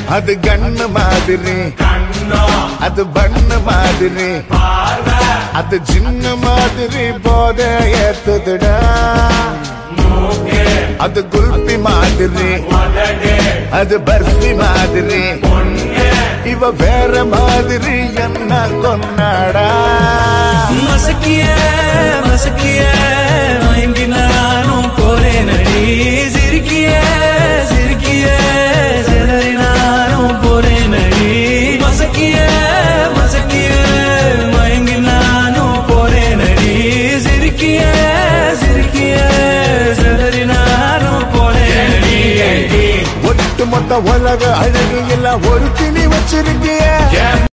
அது கண்ணு மாதிரி அது பண்ணு மாதிரி அது சின்ன மாதிரி போத ஏத்துதுடா அது குல்பி மாதிரி அது பர்ஃபி மாதிரி இவ வேற மாதிரி என்ன கொண்டாடா மசக்கிய மசக்கிய மயங்கி நானும் போறேன் அடி சிரிக்கிய சிரிக்கிய சிதறி நானும் போறேன் அடி மசக்கிய மசக்கிய மயங்கி நானும் போறேன் அடி சிரிக்கிய சிரிக்கிய சிதறி நானும் போறேன் அடி ஒட்டு மொத்த உலக அழகு எல்லாம் ஒரு திணி வச்சிருக்கிய